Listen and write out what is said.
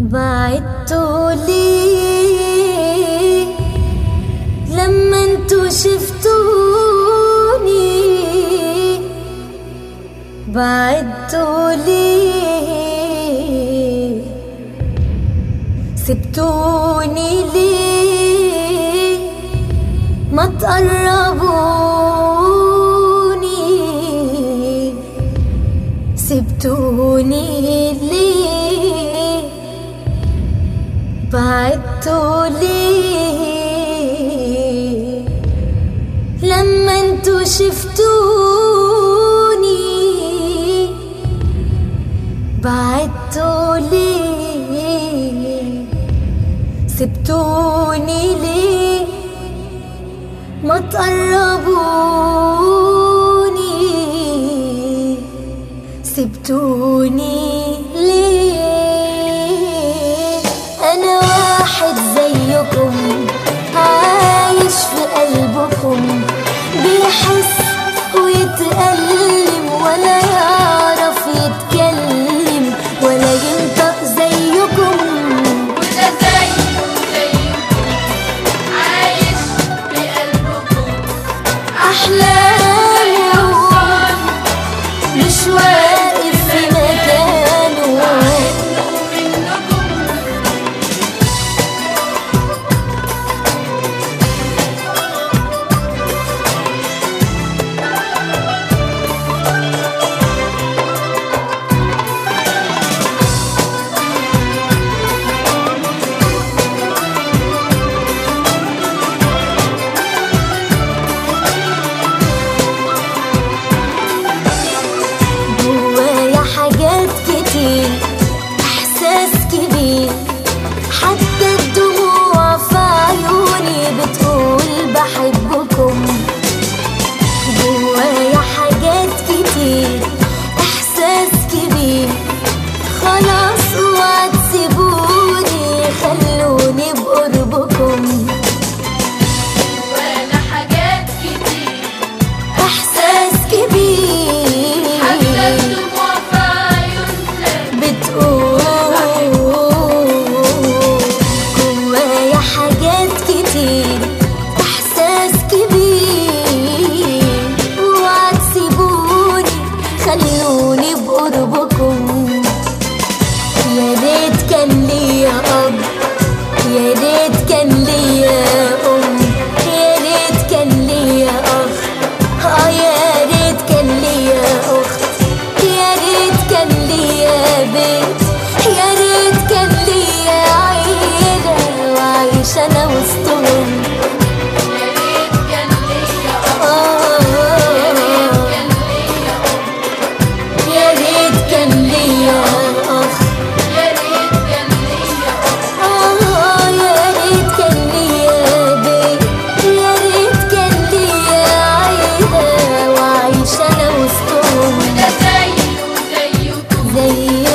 بعدتوا ليه لما انتوا شفتوني بعدتوا ليه سبتوني ليه ما تقربوني سبتوني ليه بعدتوا ليه لما انتوا شفتوني بعدتوا ليه سبتوني ليه ما تقربوني سبتوني ليه انا واحد زيكم عايش في قلبكم بيحس ويتألم ولا يعرف يتكلم ولا ينطق زيكم وده زيه زيكم عايش بقلبكم أحلامه مش واقف في مكانه منكم جوايا حاجات كتير احساس كبير حتى الدموع في عيوني بتقول بحبكم جوايا حاجات كتير احساس كبير خلاص اوعى تسيبوني خلوني بقربكم وانا حاجات كتير احساس كبير حتى الدموع في عيوننا بتقول جوايا حاجات كتير احساس كبير اوعى تسيبوني خلوني بقربكم يا ريت كان ليا اب يا ريت كان ليا ام يا ريت كان ليا اخ اه يا ريت كان ليا اخت يا ريت كان ليا بيت يا ريت كان ليا عيلة وعايش انا وسطهم يا ريت كان ليا أب آه يا ريت كان ليا أم يا ريت كان ليا اخ يا ريت كان ليا أب آه يا ريت كان ليا بيت يا ريت كان ليا عيلة وعايش أنا وسطهم وده زيه زيكم زي